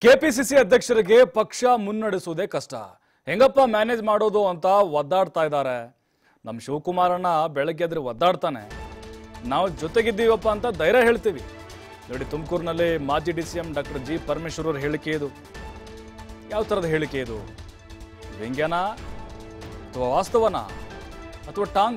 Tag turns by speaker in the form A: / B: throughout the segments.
A: KPCC ಅಧ್ಯಕ್ಷರಿಗೆ ಪಕ್ಷ ಮುನ್ನಡೆಸುವುದೇ ಕಷ್ಟ ಹೆಂಗಪ್ಪ ಮ್ಯಾನೇಜ್ ಮಾಡೋದು ಅಂತ ಒದ್ದಾಡ್ತಾ ಇದ್ದಾರೆ ನಮ್ಮ ಶಿವಕುಮಾರಣ್ಣ ಬೆಳಗ್ಗೆ ಎದ್ರೆ ಒದ್ದಾಡ್ತಾನೆ ನಾವು ಜೊತೆಗಿದ್ದೀವಪ್ಪ ಅಂತ ಧೈರ್ಯ ಹೇಳ್ತೀವಿ ನೋಡಿ ತುಮಕೂರಿನಲ್ಲಿ ಮಾಜಿ D C M doctor G Parameshwar ಅವ್ರ ಹೇಳಿಕೆ ಇದು ಯಾವ ಥರದ ಹೇಳಿಕೆ ಇದು ವ್ಯಂಗ್ಯನ ಅಥವಾ ವಾಸ್ತವನ ಅಥವಾ ಟಾಂಗ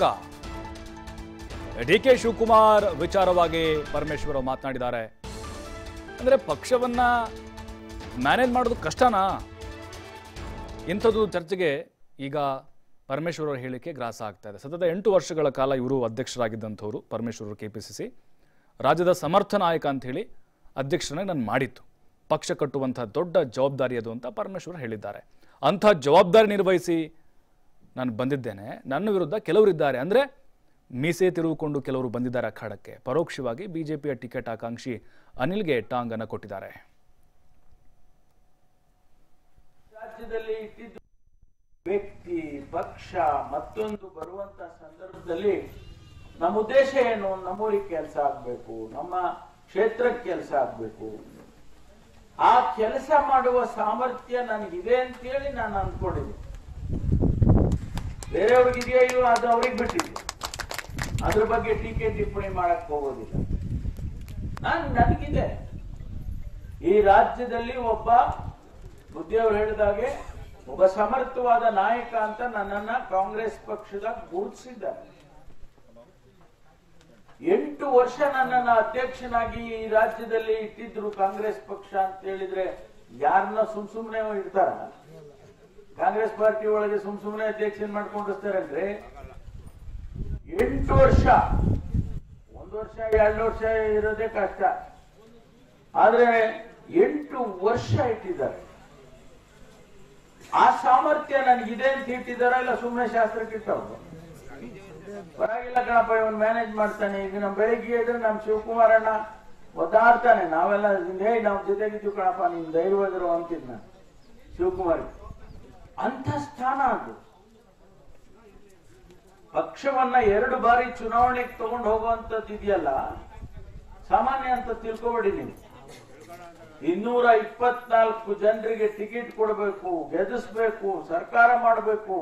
A: ಡಿ ಕೆ ಶಿವಕುಮಾರ್ ವಿಚಾರವಾಗಿ ಪರಮೇಶ್ವರ್ ಅವ್ರು ಮಾತನಾಡಿದ್ದಾರೆ ಅಂದರೆ ಪಕ್ಷವನ್ನ ಮ್ಯಾನೇಜ್ ಮಾಡೋದು ಕಷ್ಟನಾ ಇಂಥದ್ದು ಚರ್ಚೆಗೆ ಈಗ ಪರಮೇಶ್ವರ್ ಅವರ ಹೇಳಿಕೆ ಗ್ರಾಸ ಆಗ್ತಾ ಇದೆ ಸತತ ಎಂಟು ವರ್ಷಗಳ ಕಾಲ ಇವರು ಅಧ್ಯಕ್ಷರಾಗಿದ್ದಂಥವ್ರು ಪರಮೇಶ್ವರ್ ಅವರು ಕೆ ಪಿ ಸಿ ಸಿ ರಾಜ್ಯದ ಸಮರ್ಥ ನಾಯಕ ಅಂತ ಹೇಳಿ ಅಧ್ಯಕ್ಷರನ್ನಾಗಿ ನಾನು ಮಾಡಿತ್ತು ಪಕ್ಷ ಕಟ್ಟುವಂಥ ದೊಡ್ಡ ಜವಾಬ್ದಾರಿ ಅದು ಅಂತ ಪರಮೇಶ್ವರ್ ಹೇಳಿದ್ದಾರೆ ಅಂಥ ಜವಾಬ್ದಾರಿ ನಿರ್ವಹಿಸಿ ನಾನು ಬಂದಿದ್ದೇನೆ ನನ್ನ ವಿರುದ್ಧ ಕೆಲವರಿದ್ದಾರೆ ಅಂದರೆ ಮೀಸೆ ತಿರುಗಿಕೊಂಡು ಕೆಲವರು ಬಂದಿದ್ದಾರೆ ಅಖಾಡಕ್ಕೆ ಪರೋಕ್ಷವಾಗಿ ಬಿಜೆಪಿಯ ಟಿಕೆಟ್ ಆಕಾಂಕ್ಷಿ ಅನಿಲ್ಗೆ ಟಾಂಗನ್ನು ಕೊಟ್ಟಿದ್ದಾರೆ
B: ರಾಜ್ಯದಲ್ಲಿ ಇಟ್ಟಿದ್ದು ವ್ಯಕ್ತಿ ಪಕ್ಷ ಮತ್ತೊಂದು ಬರುವಂತ ಸಂದರ್ಭದಲ್ಲಿ ನಮ್ಮ ಉದ್ದೇಶ ಏನು ನಮ್ಮೂರಿಗೆ ಕೆಲಸ ಆಗ್ಬೇಕು ನಮ್ಮ ಕ್ಷೇತ್ರಕ್ಕೆ ಕೆಲಸ ಆಗ್ಬೇಕು ಆ ಕೆಲಸ ಮಾಡುವ ಸಾಮರ್ಥ್ಯ ನನಗಿದೆ ಅಂತೇಳಿ ನಾನು ಅಂದ್ಕೊಂಡಿದ್ದೆ ಬೇರೆಯವ್ರಿಗೆ ಇದೆಯೋ ಇಲ್ವೋ ಅದು ಅವ್ರಿಗೆ ಬಿಟ್ಟಿದೆ ಅದ್ರ ಬಗ್ಗೆ ಟೀಕೆ ಟಿಪ್ಪಣಿ ಮಾಡಕ್ ಹೋಗೋದಿಲ್ಲ ನಾನು ನನಗಿದೆ ಈ ರಾಜ್ಯದಲ್ಲಿ ಒಬ್ಬ ಬುದ್ಧಿಯವರು ಹೇಳಿದಾಗೆ ಒಬ್ಬ ಸಮರ್ಥವಾದ ನಾಯಕ ಅಂತ ನನ್ನನ್ನ ಕಾಂಗ್ರೆಸ್ ಪಕ್ಷದ ಗುರುತಿಸಿದ್ದಾರೆ ಎಂಟು ವರ್ಷ ನನ್ನನ್ನ ಅಧ್ಯಕ್ಷನಾಗಿ ಈ ರಾಜ್ಯದಲ್ಲಿ ಇಟ್ಟಿದ್ರು ಕಾಂಗ್ರೆಸ್ ಪಕ್ಷ ಅಂತ ಹೇಳಿದ್ರೆ ಯಾರನ್ನ ಸುಮ್ ಸುಮ್ನೆ ಇಡ್ತಾರ ಕಾಂಗ್ರೆಸ್ ಪಾರ್ಟಿ ಒಳಗೆ ಸುಮ್ ಸುಮ್ನೆ ಅಧ್ಯಕ್ಷನ್ ಮಾಡ್ಕೊಂಡಿರ್ತಾರಲ್ರಿ ಎಂಟು ವರ್ಷ ಒಂದು ವರ್ಷ ಎರಡು ವರ್ಷ ಇರೋದೇ ಕಷ್ಟ ಆದ್ರೆ ಎಂಟು ವರ್ಷ ಇಟ್ಟಿದ್ದಾರೆ ಆ ಸಾಮರ್ಥ್ಯ ನನಗಿದೆ ಅಂತ ಇಟ್ಟಿದಾರ ಇಲ್ಲ ಸುಮ್ಮನೆ ಶಾಸ್ತ್ರಕ್ಕೆ ಇಟ್ಟವ್ರು ಪರವಾಗಿಲ್ಲ ಕಣಪ್ಪ ಇವನ್ ಮ್ಯಾನೇಜ್ ಮಾಡ್ತಾನೆ ಈಗ ನಮ್ ಬೆಳಿಗ್ಗೆ ಇದ್ರೆ ನಮ್ ಶಿವಕುಮಾರಣ್ಣ ಒದ್ದಾಡ್ತಾನೆ ನಾವೆಲ್ಲ ಹೇ ನಾವ್ ಜೊತೆಗಿದ್ದೀವಿ ಕಣಪ್ಪ ನೀನ್ ಧೈರ್ಯವಾಗಿರೋ ಅಂತಿದ್ ನಾನು ಶಿವಕುಮಾರ್ ಅಂತ ಸ್ಥಾನ ಅದು ಪಕ್ಷವನ್ನ ಎರಡು ಬಾರಿ ಚುನಾವಣೆಗೆ ತಗೊಂಡು ಹೋಗುವಂತದ್ದು ಇದೆಯಲ್ಲ ಸಾಮಾನ್ಯ ಅಂತ ತಿಳ್ಕೊಬೇಡಿ ನೀವು ಇನ್ನೂರ ಇಪ್ಪತ್ನಾಲ್ಕು ಜನರಿಗೆ ಟಿಕೆಟ್ ಕೊಡಬೇಕು ಗೆಲ್ಲಿಸ್ಬೇಕು ಸರ್ಕಾರ ಮಾಡಬೇಕು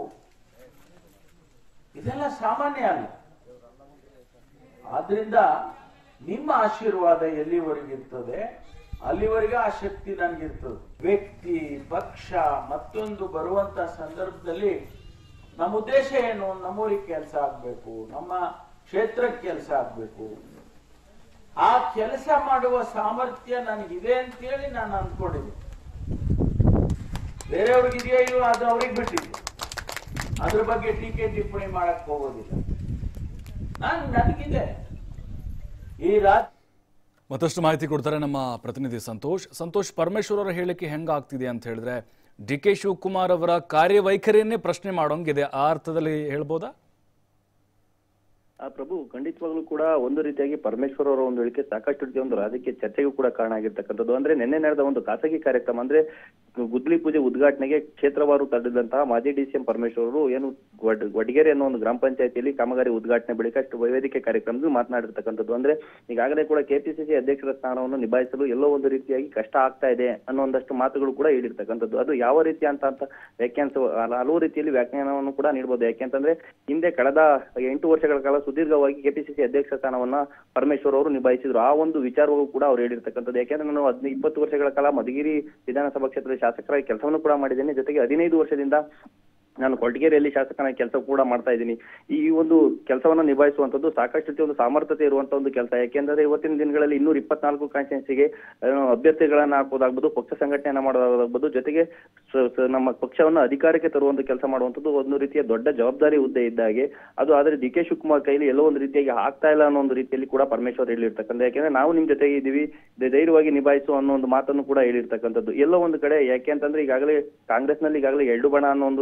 B: ಇದೆಲ್ಲ ಸಾಮಾನ್ಯ ಅಲ್ಲ ಆದ್ರಿಂದ ನಿಮ್ಮ ಆಶೀರ್ವಾದ ಎಲ್ಲಿವರೆಗಿರ್ತದೆ ಅಲ್ಲಿವರೆಗೆ ಆ ಶಕ್ತಿ ನನಗಿರ್ತದೆ ವ್ಯಕ್ತಿ ಪಕ್ಷ ಮತ್ತೊಂದು ಬರುವಂತ ಸಂದರ್ಭದಲ್ಲಿ ನಮ್ಮ ಉದ್ದೇಶ ಏನು ನಮ್ಮೂರಿಗೆ ಕೆಲಸ ಆಗ್ಬೇಕು ನಮ್ಮ ಕ್ಷೇತ್ರಕ್ಕೆ ಕೆಲಸ ಆಗ್ಬೇಕು ಆ ಕೆಲಸ ಮಾಡುವ ಸಾಮರ್ಥ್ಯ ನನಗಿದೆ ಅಂತೇಳಿ ನಾನು ಅಂದ್ಕೊಂಡಿದ್ದೆ ಬೇರೆಯವ್ರಿಗೆ ಇದೆಯೋ ಇಲ್ವೋ ಅದು ಅವ್ರಿಗೆ ಬಿಟ್ಟಿದೆ ಅದ್ರ ಬಗ್ಗೆ ಟೀಕೆ ಟಿಪ್ಪಣಿ ಮಾಡಕ್ ಹೋಗೋದಿಲ್ಲ ನಾನು ನನಗಿದೆ ಈ ರಾಜ್ಯ
A: ಮತ್ತಷ್ಟು ಮಾಹಿತಿ ಕೊಡ್ತಾರೆ ನಮ್ಮ ಪ್ರತಿನಿಧಿ ಸಂತೋಷ್ ಸಂತೋಷ್ ಪರಮೇಶ್ವರ್ ಅವರ ಹೇಳಿಕೆ ಹೆಂಗಾಗ್ತಿದೆ ಅಂತ ಹೇಳಿದ್ರೆ ಡಿ ಕೆ ಶಿವಕುಮಾರ್ ಅವರ ಕಾರ್ಯವೈಖರಿಯನ್ನೇ ಪ್ರಶ್ನೆ ಮಾಡೋಂಗಿದೆ ಆ ಅರ್ಥದಲ್ಲಿ ಹೇಳ್ಬೋದಾ
C: ಆ ಪ್ರಭು ಖಂಡಿತವಾಗ್ಲೂ ಕೂಡ ಒಂದು ರೀತಿಯಾಗಿ ಪರಮೇಶ್ವರ್ ಅವರ ಒಂದು ಹೇಳಿಕೆ ಸಾಕಷ್ಟು ರೀತಿಯ ಒಂದು ರಾಜಕೀಯ ಚರ್ಚೆಗೂ ಕೂಡ ಕಾರಣ ಆಗಿರ್ತಕ್ಕಂಥದ್ದು ಅಂದ್ರೆ ನಿನ್ನೆ ನಡೆದ ಒಂದು ಖಾಸಗಿ ಕಾರ್ಯಕ್ರಮ ಅಂದ್ರೆ ಗುದ್ಲಿ ಪೂಜೆ ಉದ್ಘಾಟನೆಗೆ ಕ್ಷೇತ್ರವಾರು ತಡೆದಂತಹ ಮಾಜಿ ಡಿ ಸಿ ಎಂ ಪರಮೇಶ್ವರ್ ಅವರು ಏನು ವಡ್- ವಡಗೇರಿ ಅನ್ನೋ ಒಂದು ಗ್ರಾಮ ಪಂಚಾಯತಿಯಲ್ಲಿ ಕಾಮಗಾರಿ ಉದ್ಘಾಟನೆ ಬಳಿಕ ಅಷ್ಟು ವೇದಿಕೆ ಕಾರ್ಯಕ್ರಮದಲ್ಲಿ ಮಾತನಾಡಿರ್ತಕ್ಕಂಥದ್ದು ಅಂದ್ರೆ ಈಗಾಗಲೇ ಕೂಡ ಕೆಪಿಸಿಸಿ ಅಧ್ಯಕ್ಷರ ಸ್ಥಾನವನ್ನು ನಿಭಾಯಿಸಲು ಎಲ್ಲೋ ಒಂದು ರೀತಿಯಾಗಿ ಕಷ್ಟ ಆಗ್ತಾ ಇದೆ ಅನ್ನೋ ಒಂದಷ್ಟು ಮಾತುಗಳು ಕೂಡ ಹೇಳಿರ್ತಕ್ಕಂಥದ್ದು ಅದು ಯಾವ ರೀತಿ ಅಂತ ಅಂತ ವ್ಯಾಖ್ಯಾನಿಸ ಹಲವು ರೀತಿಯಲ್ಲಿ ವ್ಯಾಖ್ಯಾನವನ್ನು ಕೂಡ ನೀಡಬಹುದು ಯಾಕೆಂತಂದ್ರೆ ಹಿಂದೆ ಕಳೆದ ಎಂಟು ವರ್ಷಗಳ ಕಾಲ ಸುದೀರ್ಘವಾಗಿ ಕೆಪಿಸಿಸಿ ಅಧ್ಯಕ್ಷ ಸ್ಥಾನವನ್ನ ಪರಮೇಶ್ವರ್ ಅವರು ನಿಭಾಯಿಸಿದ್ರು ಆ ಒಂದು ವಿಚಾರವೂ ಕೂಡ ಅವ್ರು ಹೇಳಿರ್ತಕ್ಕಂಥದ್ದು ಯಾಕೆಂದ್ರೆ ನಾನು ಹದಿನೈದು ಇಪ್ಪತ್ತು ವರ್ಷಗಳ ಕಾಲ ಮಧುಗಿರಿ ವಿಧಾನಸಭಾ ಕ್ಷೇತ್ರದ ಶಾಸಕರಾಗಿ ಕೆಲಸವನ್ನು ಕೂಡ ಮಾಡಿದ್ದೇನೆ ಜೊತೆಗೆ ಹದಿನೈದು ವರ್ಷದಿಂದ ನಾನು ಕೊರಟಗೆರೆಯಲ್ಲಿ ಶಾಸಕನಾಗಿ ಕೆಲಸ ಕೂಡ ಮಾಡ್ತಾ ಇದ್ದೀನಿ ಈ ಒಂದು ಕೆಲಸವನ್ನ ನಿಭಾಯಿಸುವಂತದ್ದು ಸಾಕಷ್ಟು ರೀತಿಯ ಒಂದು ಸಾಮರ್ಥ್ಯತೆ ಇರುವಂತ ಒಂದು ಕೆಲಸ ಯಾಕೆಂದ್ರೆ ಇವತ್ತಿನ ದಿನಗಳಲ್ಲಿ ಇನ್ನೂರ ಇಪ್ಪತ್ನಾಲ್ಕು ಕಾನ್ಸ್ಟಿಟ್ಯೂನ್ಸಿಗೆ ಅಭ್ಯರ್ಥಿಗಳನ್ನ ಹಾಕೋದಾಗ್ಬೋದು ಪಕ್ಷ ಸಂಘಟನೆಯನ್ನ ಮಾಡೋದಾಗ್ಬೋದು ಜೊತೆಗೆ ಸ- ಸ- ನಮ್ಮ ಪಕ್ಷವನ್ನು ಅಧಿಕಾರಕ್ಕೆ ತರುವಂತ ಕೆಲಸ ಮಾಡುವಂತದ್ದು ಒಂದು ರೀತಿಯ ದೊಡ್ಡ ಜವಾಬ್ದಾರಿ ಹುದ್ದೆ ಇದ್ದಾಗೆ ಅದು ಆದ್ರೆ ಡಿ ಕೆ ಶಿವಕುಮಾರ್ ಕೈಲಿ ಎಲ್ಲೋ ಒಂದು ರೀತಿಯಾಗಿ ಆಗ್ತಾ ಇಲ್ಲ ಅನ್ನೋ ಒಂದು ರೀತಿಯಲ್ಲಿ ಕೂಡ ಪರಮೇಶ್ವರ್ ಹೇಳಿರ್ತಕ್ಕಂಥ ಯಾಕೆಂದ್ರೆ ನಾವು ನಿಮ್ ಜೊತೆಗೆ ಇದೀವಿ ಧೈ- ಧೈರ್ಯವಾಗಿ ನಿಭಾಯಿಸು ಅನ್ನೋ ಒಂದು ಮಾತನ್ನು ಕೂಡ ಹೇಳಿರ್ತಕ್ಕಂಥದ್ದು ಎಲ್ಲೋ ಒಂದು ಕಡೆ ಯಾಕೆ ಅಂತಂದ್ರೆ ಈಗಾಗಲೇ ಕಾಂಗ್ರೆಸ್ನಲ್ಲಿ ಈಗಾಗಲೇ ಎರಡು ಬಣ ಅನ್ನೋ ಒಂದಷ್ಟು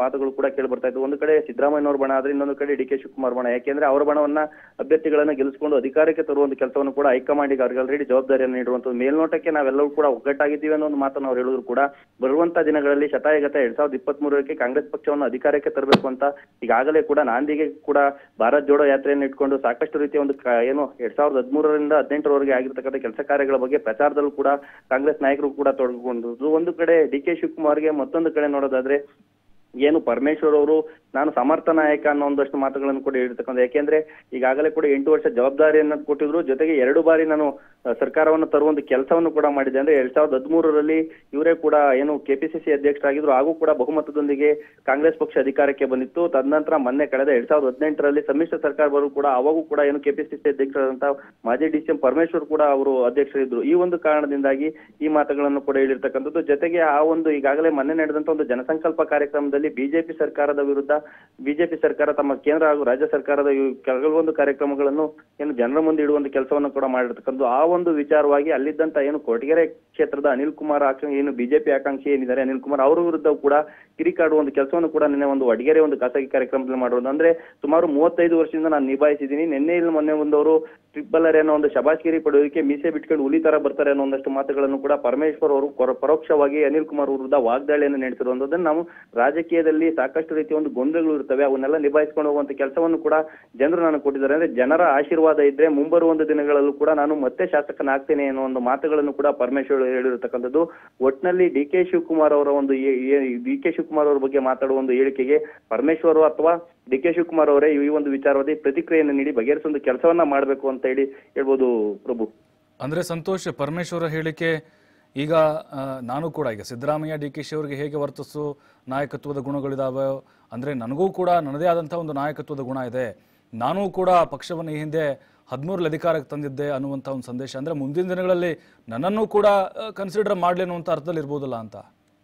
C: ಮಾತುಗಳು ಕೂಡ ಕೇಳಿ ಬರ್ತಾ ಇತ್ತು ಒಂದು ಕಡೆ ಸಿದ್ದರಾಮಯ್ಯನವ್ರ ಬಣ ಆದ್ರೆ ಇನ್ನೊಂದು ಕಡೆ ಡಿ ಕೆ ಶಿವಕುಮಾರ್ ಬಣ ಯಾಕೆಂದ್ರೆ ಅವರ ಬಣವನ್ನ ಅಭ್ಯರ್ಥಿಗಳನ್ನ ಗೆಲ್ಲಿಸಿಕೊಂಡು ಅಧಿಕಾರಕ್ಕೆ ತರುವಂತ ಕೆಲಸವನ್ನು ಕೂಡ ಹೈಕಮಾಂಡಿಗೆ ಅವ್ರಿಗೆ ಆಲ್ರೆಡಿ ಜವಾಬ್ದಾರಿಯನ್ನು ನೀಡುವಂತ ಮೇಲ್ನೋಟಕ್ಕೆ ನಾವೆಲ್ಲರೂ ಕೂಡ ಒಗ್ಗಟ್ಟಾಗಿದ್ದೀವಿ ಅನ್ನೋ ಒಂದು ಮಾತನ್ನು ಅವ್ರು ಹೇಳಿದ್ರು ಕೂಡ ಬರುವಂತ ದಿನಗಳಲ್ಲಿ ಶತಾಯಗತ ಎರಡ್ ಸಾವಿರದ ಇಪ್ಪತ್ತ್ ಮೂರಕ್ಕೆ ಕಾಂಗ್ರೆಸ್ ಪಕ್ಷವನ್ನು ಅಧಿಕಾರಕ್ಕೆ ತರಬೇಕು ಅಂತ ಈಗಾಗಲೇ ಕೂಡ ನಾಂದಿಗೆ ಕೂಡ ಭಾರತ್ ಜೋಡೋ ಯಾತ್ರೆಯನ್ನು ಇಟ್ಕೊಂಡು ಸಾಕಷ್ಟು ರೀತಿಯ ಒಂದು ಕ- ಏನು ಎರಡ್ ಸಾವಿರದ ಹದಿಮೂರರಿಂದ ಹದಿನೆಂಟರವರೆಗೆ ಆಗಿರ್ತಕ್ಕಂಥ ಕೆಲಸ ಕಾರ್ಯಗಳ ಬಗ್ಗೆ ಪ್ರಚಾರದಲ್ಲೂ ಕೂಡ ಕಾಂಗ್ರೆಸ್ ನಾಯಕರು ಕೂಡ ತೊಡಗಿಕೊಂಡಿದ್ದು ಒಂದು ಕಡೆ ಡಿ ಕೆ ಶಿವಕುಮಾರ್ಗೆ ಮತ್ತೊಂದು ಕಡೆ ನೋಡೋದಾದ್ರೆ ಏನು ಪರಮೇಶ್ವರ್ ಅವರು ನಾನು ಸಮರ್ಥ ನಾಯಕ ಅನ್ನೋ ಒಂದಷ್ಟು ಮಾತುಗಳನ್ನು ಕೂಡ ಹೇಳಿರ್ತಕ್ಕಂಥ ಯಾಕೆಂದ್ರೆ ಈಗಾಗಲೇ ಕೂಡ ಎಂಟು ವರ್ಷ ಜವಾಬ್ದಾರಿಯನ್ನ ಕೊಟ್ಟಿದ್ರು ಜೊತೆಗೆ ಎರಡು ಬಾರಿ ನಾನು ಆ, ಸರ್ಕಾರವನ್ನು ತರುವಂತ ಕೆಲಸವನ್ನು ಕೂಡ ಮಾಡಿದೆ ಅಂದ್ರೆ ಎರಡ್ ಸಾವಿರದ ಹದಿಮೂರರಲ್ಲಿ ಇವರೇ ಕೂಡ ಏನು ಕೆಪಿಸಿಸಿ ಅಧ್ಯಕ್ಷರಾಗಿದ್ರು ಹಾಗೂ ಕೂಡ ಬಹುಮತದೊಂದಿಗೆ ಕಾಂಗ್ರೆಸ್ ಪಕ್ಷ ಅಧಿಕಾರಕ್ಕೆ ಬಂದಿತ್ತು ತದನಂತರ ಮೊನ್ನೆ ಕಳೆದ ಎರಡ್ ಸಾವಿರದ ಹದಿನೆಂಟರಲ್ಲಿ ಸಮ್ಮಿಶ್ರ ಸರ್ಕಾರ ಬರು ಕೂಡ ಅವಾಗೂ ಕೂಡ ಏನು ಕೆಪಿಸಿಸಿ ಅಧ್ಯಕ್ಷರಾದಂತ ಮಾಜಿ ಡಿ ಸಿ ಎಂ ಪರಮೇಶ್ವರ್ ಕೂಡ ಅವರು ಅಧ್ಯಕ್ಷರಿದ್ರು ಈ ಒಂದು ಕಾರಣದಿಂದಾಗಿ ಈ ಮಾತುಗಳನ್ನು ಕೂಡ ಹೇಳಿರ್ತಕ್ಕಂಥದ್ದು ಜೊತೆಗೆ ಆ ಒಂದು ಈಗಾಗಲೇ ಮೊನ್ನೆ ನಡೆದಂತ ಒಂದು ಜನಸಂಕಲ್ಪ ಕಾರ್ಯಕ್ರಮದಲ್ಲಿ ಬಿಜೆಪಿ ಸರ್ಕಾರದ ವಿರುದ್ಧ ಬಿಜೆಪಿ ಸರ್ಕಾರ ತಮ್ಮ ಕೇಂದ್ರ ಹಾಗೂ ರಾಜ್ಯ ಸರ್ಕಾರದ ಈ ಕೆಲವೊಂದು ಕಾರ್ಯಕ್ರಮಗಳನ್ನು ಏನು ಜನರ ಮುಂದೆ ಇಡುವಂತ ಕೆಲಸವನ್ನು ಕೂಡ ಮಾಡಿರ್ತಕ್ಕಂಥದ್ದು ಆ ಒಂದು ವಿಚಾರವಾಗಿ ಅಲ್ಲಿದ್ದಂತ ಏನು ಕೊರಟಗೆರೆ ಕ್ಷೇತ್ರದ ಅನಿಲ್ ಕುಮಾರ್ ಆಕಾಂಕ್ಷಿ ಏನು ಬಿಜೆಪಿ ಆಕಾಂಕ್ಷಿ ಏನಿದ್ದಾರೆ ಅನಿಲ್ ಕುಮಾರ್ ಅವರ ವಿರುದ್ಧ ಕೂಡ ಕಿರಿಕಾಡುವ ಒಂದು ಕೆಲಸವನ್ನು ಕೂಡ ನಿನ್ನೆ ಒಂದು ವಡಗೆರೆ ಒಂದು ಖಾಸಗಿ ಕಾರ್ಯಕ್ರಮದಲ್ಲಿ ಮಾಡೋದು ಅಂದ್ರೆ ಸುಮಾರು ಮೂವತ್ತೈದು ವರ್ಷದಿಂದ ನಾನು ನಿಭಾಯಿಸಿದ್ದೀನಿ ನಿನ್ನೆ ಇಲ್ಲಿ ಮೊನ್ನೆ ಒಂದವರು ಟ್ರಿಪ್ಪಲ್ಲರ್ ಅನ್ನೋ ಒಂದು ಶಬಾಷ್ಗಿರಿ ಪಡೆಯೋದಕ್ಕೆ ಮೀಸೆ ಬಿಟ್ಕೊಂಡು ಹುಲಿ ತರ ಬರ್ತಾರೆ ಅನ್ನೋ ಒಂದಷ್ಟು ಮಾತುಗಳನ್ನು ಕೂಡ ಪರಮೇಶ್ವರ್ ಅವರು ಕೊರ- ಪರೋಕ್ಷವಾಗಿ ಅನಿಲ್ ಕುಮಾರ್ ವಿರುದ್ಧ ವಾಗ್ದಾಳಿಯನ್ನು ನಡೆಸಿರುವಂತದ್ದನ್ನು ನಾವು ರಾಜಕೀಯದಲ್ಲಿ ಸಾಕಷ್ಟು ರೀತಿಯ ಒಂದು ಗೊಂದಲಗಳು ಇರ್ತವೆ ಅವನ್ನೆಲ್ಲ ನಿಭಾಯಿಸ್ಕೊಂಡು ಹೋಗುವಂತ ಕೆಲಸವನ್ನು ಕೂಡ ಜನರು ನಾನು ಕೊಟ್ಟಿದ್ದಾರೆ ಅಂದ್ರೆ ಜನರ ಆಶೀರ್ವಾದ ಇದ್ರೆ ಮುಂಬರುವ ಒಂದು ದಿನಗಳಲ್ಲೂ ಕೂಡ ನಾನು ಮತ್ತೆ ಶಾಸಕನಾಗ್ತೇನೆ ಅನ್ನೋ ಒಂದು ಮಾತುಗಳನ್ನು ಕೂಡ ಪರಮೇಶ್ವರ್ ಹೇಳಿರ್ತಕ್ಕಂಥದ್ದು ಒಟ್ನಲ್ಲಿ ಡಿ ಕೆ ಶಿವಕುಮಾರ್ ಅವರ ಒಂದು ಡಿ ಕೆ ಶಿವಕುಮಾರ್ ಅವರ ಬಗ್ಗೆ ಮಾತಾಡುವ ಒಂದು ಹೇಳಿಕೆಗೆ ಪರಮೇಶ್ವರ್ ಅಥವಾ ಡಿ ಕೆ ಶಿವಕುಮಾರ್ ಅವರೇ ಈ ಒಂದು ವಿಚಾರವಾಗಿ ಪ್ರತಿಕ್ರಿಯೆಯನ್ನು ನೀಡಿ ಬಗೆಹರಿಸುವ ಒಂದು ಕೆಲಸವನ್ನ ಮಾಡಬೇಕು ಅಂತ ಹೇಳಿ ಹೇಳ್ಬೋದು ಪ್ರಭು
A: ಅಂದ್ರೆ ಸಂತೋಷ್ ಪರಮೇಶ್ವರ ಹೇಳಿಕೆ ಈಗ ಆ, ನಾನು ಕೂಡ ಈಗ ಸಿದ್ದರಾಮಯ್ಯ ಡಿ ಕೆ ಶಿ ಅವರಿಗೆ ಹೇಗೆ ವರ್ತಿಸು ನಾಯಕತ್ವದ ಗುಣಗಳಿದಾವೆ ಅಂದ್ರೆ ನನಗೂ ಕೂಡ ನನ್ನದೇ ಆದಂಥ ಒಂದು ನಾಯಕತ್ವದ ಗುಣ ಇದೆ ನಾನೂ ಕೂಡ ಪಕ್ಷವನ್ನು ಈ ಹಿಂದೆ ಹದಿಮೂರಲ್ಲಿ ಅಧಿಕಾರಕ್ಕೆ ತಂದಿದ್ದೆ ಅನ್ನುವಂಥ ಒಂದು ಸಂದೇಶ ಅಂದ್ರೆ ಮುಂದಿನ ದಿನಗಳಲ್ಲಿ ನನ್ನನ್ನು ಕೂಡ ಕನ್ಸಿಡರ್ ಮಾಡಲಿ ಅನ್ನುವಂಥ ಅರ್ಥದಲ್ಲಿ ಇರ್ಬೋದಲ್ಲ ಅಂತ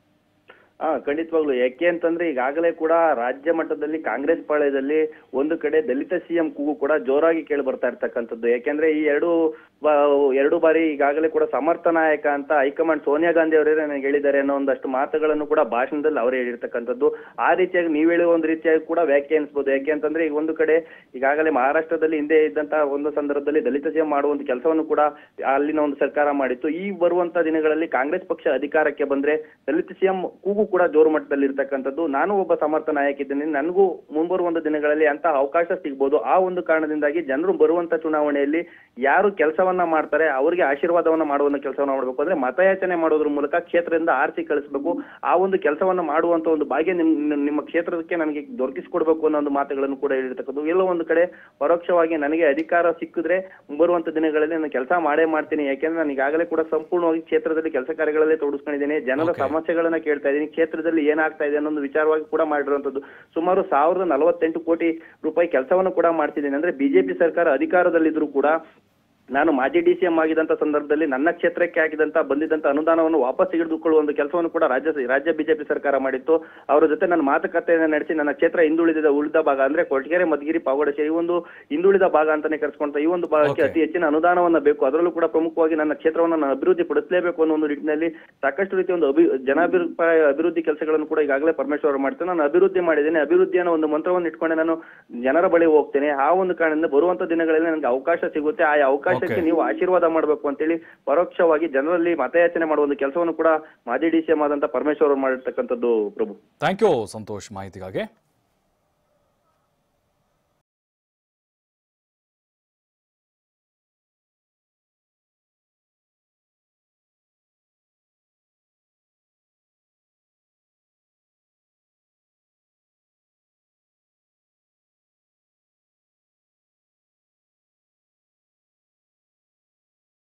C: ಹಾ ಖಂಡಿತವಾಗ್ಲು ಯಾಕೆ ಅಂತಂದ್ರೆ ಈಗಾಗಲೇ ಕೂಡ ರಾಜ್ಯ ಮಟ್ಟದಲ್ಲಿ ಕಾಂಗ್ರೆಸ್ ಪಾಳ್ಯದಲ್ಲಿ ಒಂದು ಕಡೆ ದಲಿತ ಸಿಎಂ ಕೂಗು ಕೂಡ ಜೋರಾಗಿ ಕೇಳಿ ಬರ್ತಾ ಇರ್ತಕ್ಕಂಥದ್ದು ಯಾಕೆಂದ್ರೆ ಈ ಎರಡು ಬಾ- ಎರಡು ಬಾರಿ ಈಗಾಗಲೇ ಕೂಡ ಸಮರ್ಥ ನಾಯಕ ಅಂತ ಹೈಕಮಾಂಡ್ ಸೋನಿಯಾ ಗಾಂಧಿ ಅವರೇ ನನಗೆ ಹೇಳಿದ್ದಾರೆ ಅನ್ನೋ ಒಂದಷ್ಟು ಮಾತುಗಳನ್ನು ಕೂಡ ಭಾಷಣದಲ್ಲಿ ಅವರೇ ಹೇಳಿರ್ತಕ್ಕಂಥದ್ದು ಆ ರೀತಿಯಾಗಿ ನೀವು ಹೇಳುವ ಒಂದು ರೀತಿಯಾಗಿ ಕೂಡ ವ್ಯಾಖ್ಯಾನಿಸಬಹುದು ಯಾಕೆ ಅಂತಂದ್ರೆ ಈಗ ಒಂದು ಕಡೆ ಈಗಾಗಲೇ ಮಹಾರಾಷ್ಟ್ರದಲ್ಲಿ ಹಿಂದೆ ಇದ್ದಂತಹ ಒಂದು ಸಂದರ್ಭದಲ್ಲಿ ದಲಿತ ಸಿಎಂ ಮಾಡುವಂತ ಕೆಲಸವನ್ನು ಕೂಡ ಅಲ್ಲಿನ ಒಂದು ಸರ್ಕಾರ ಮಾಡಿತ್ತು ಈ ಬರುವಂತ ದಿನಗಳಲ್ಲಿ ಕಾಂಗ್ರೆಸ್ ಪಕ್ಷ ಅಧಿಕಾರಕ್ಕೆ ಬಂದ್ರೆ ದಲಿತ ಸಿಎಂ ಕೂಗು ಕೂಡ ಜೋರು ಮಟ್ಟದಲ್ಲಿ ಇರ್ತಕ್ಕಂಥದ್ದು ನಾನು ಒಬ್ಬ ಸಮರ್ಥ ನಾಯಕ ಇದ್ದೇನೆ ನನಗೂ ಮುಂಬರುವಂತ ದಿನಗಳಲ್ಲಿ ಅಂತ ಅವಕಾಶ ಸಿಗ್ಬೋದು ಆ ಒಂದು ಕಾರಣದಿಂದಾಗಿ ಜನರು ಬರುವಂತ ಚುನಾವಣೆಯಲ್ಲಿ ಯಾರು ಕೆಲಸವನ್ನ ಮಾಡ್ತಾರೆ ಅವರಿಗೆ ಆಶೀರ್ವಾದವನ್ನ ಮಾಡುವಂತ ಕೆಲಸವನ್ನ ಮಾಡಬೇಕು ಅಂದ್ರೆ ಮತಯಾಚನೆ ಮಾಡೋದ್ರ ಮೂಲಕ ಕ್ಷೇತ್ರದಿಂದ ಆರಿಸಿ ಕಳಿಸ್ಬೇಕು ಆ ಒಂದು ಕೆಲಸವನ್ನ ಮಾಡುವಂತ ಒಂದು ಭಾಗ್ಯ ನಿಮ್ ನಿಮ್- ನಿಮ್ಮ ಕ್ಷೇತ್ರಕ್ಕೆ ನನಗೆ ದೊರಕಿಸಿಕೊಡ್ಬೇಕು ಅನ್ನೋ ಒಂದು ಮಾತುಗಳನ್ನು ಕೂಡ ಹೇಳಿರ್ತಕ್ಕದ್ದು ಎಲ್ಲೋ ಒಂದು ಕಡೆ ಪರೋಕ್ಷವಾಗಿ ನನಗೆ ಅಧಿಕಾರ ಸಿಕ್ಕಿದ್ರೆ ಬರುವಂತ ದಿನಗಳಲ್ಲಿ ನಾನು ಕೆಲಸ ಮಾಡೇ ಮಾಡ್ತೀನಿ ಯಾಕೆಂದ್ರೆ ನಾನು ಈಗಾಗಲೇ ಕೂಡ ಸಂಪೂರ್ಣವಾಗಿ ಕ್ಷೇತ್ರದಲ್ಲಿ ಕೆಲಸ ಕಾರ್ಯಗಳಲ್ಲೇ ತೊಡಗಿಸ್ಕೊಂಡಿದ್ದೇನೆ ಜನರ
A: Okay.
C: ಸಮಸ್ಯೆಗಳನ್ನ ಕೇಳ್ತಾ ಇದ್ದೀನಿ ಕ್ಷೇತ್ರದಲ್ಲಿ ಏನಾಗ್ತಾ ಇದೆ ಅನ್ನೋ ಒಂದು ವಿಚಾರವಾಗಿ ಕೂಡ ಮಾಡಿರುವಂತದ್ದು ಸುಮಾರು ಸಾವಿರದ ನಲವತ್ತೆಂಟು ಕೋಟಿ ರೂಪಾಯಿ ಕೆಲಸವನ್ನು ಕೂಡ ಮಾಡ್ತಿದ್ದೀನಿ ಅಂದ್ರೆ ಬಿಜೆಪಿ ಸರ್ಕಾರ ಅಧಿಕಾರದಲ್ಲಿದ್ರು ಕೂಡ ನಾನು ಮಾಜಿ ಡಿ ಸಿ ಎಂ ಆಗಿದಂತ ಸಂದರ್ಭದಲ್ಲಿ ನನ್ನ ಕ್ಷೇತ್ರಕ್ಕೆ ಆಗಿದಂತ ಬಂದಿದ್ದಂತ ಅನುದಾನವನ್ನು ವಾಪಸ್ ತೆಗೆದುಕೊಳ್ಳುವ ಒಂದು ಕೆಲಸವನ್ನು ಕೂಡ ರಾಜ್ಯ ರಾಜ್ಯ ಬಿಜೆಪಿ ಸರ್ಕಾರ ಮಾಡಿತ್ತು ಅವರ ಜೊತೆ ನನ್ನ ಮಾತುಕತೆಯನ್ನು ನಡೆಸಿ ನನ್ನ ಕ್ಷೇತ್ರ ಹಿಂದುಳಿದ ಉಳಿದ ಭಾಗ ಅಂದ್ರೆ ಕೊರಟಗೆರೆ ಮಧುಗಿರಿ ಪಾವಗಡ ಸೇರಿ ಈ ಒಂದು ಹಿಂದುಳಿದ ಭಾಗ ಅಂತಾನೆ ಕರೆಸ್ಕೊಂತ ಈ ಒಂದು ಭಾಗಕ್ಕೆ
A: Okay.
C: ಅತಿ ಹೆಚ್ಚಿನ ಅನುದಾನವನ್ನ ಬೇಕು ಅದರಲ್ಲೂ ಕೂಡ ಪ್ರಮುಖವಾಗಿ ನನ್ನ ಕ್ಷೇತ್ರವನ್ನು ನಾನು ಅಭಿವೃದ್ಧಿ ಪಡಿಸಲೇಬೇಕು ಅನ್ನೋ ಒಂದು ನಿಟ್ಟಿನಲ್ಲಿ ಸಾಕಷ್ಟು ರೀತಿಯ ಒಂದು ಅಭಿ ಜನಾಭಿಪ್ರಾಯ ಅಭಿವೃದ್ಧಿ ಕೆಲಸಗಳನ್ನು ಕೂಡ ಈಗಾಗಲೇ ಪರಮೇಶ್ವರ್ ಅವರು ಮಾಡ್ತಾರೆ ನಾನು ಅಭಿವೃದ್ಧಿ ಮಾಡಿದ್ದೇನೆ ಅಭಿವೃದ್ಧಿಯನ್ನು ಒಂದು ಮಂತ್ರವನ್ನು ಇಟ್ಕೊಂಡೆ ನಾನು ಜನರ ಬಳಿ ಹೋಗ್ತೇನೆ ಆ ಒಂದು ಕಾರಣದಿಂದ ಬರುವಂತ ದಿನಗಳಲ್ಲಿ ನನಗೆ ಅವಕಾಶ ಸಿಗುತ್ತೆ ಆ ಅವಕಾಶಕ್ಕೆ
A: Okay.
C: ನೀವು ಆಶೀರ್ವಾದ ಮಾಡಬೇಕು ಅಂತೇಳಿ ಪರೋಕ್ಷವಾಗಿ ಜನರಲ್ಲಿ ಮತಯಾಚನೆ ಮಾಡುವ ಒಂದು ಕೆಲಸವನ್ನು ಕೂಡ ಮಾಜಿ ಡಿ ಸಿ ಎಂ ಆದಂತ ಪರಮೇಶ್ವರ್ ಅವರು ಮಾಡಿರ್ತಕ್ಕಂಥದ್ದು ಪ್ರಭು
A: ಥ್ಯಾಂಕ್ ಯು ಸಂತೋಷ್ ಮಾಹಿತಿಗಾಗಿ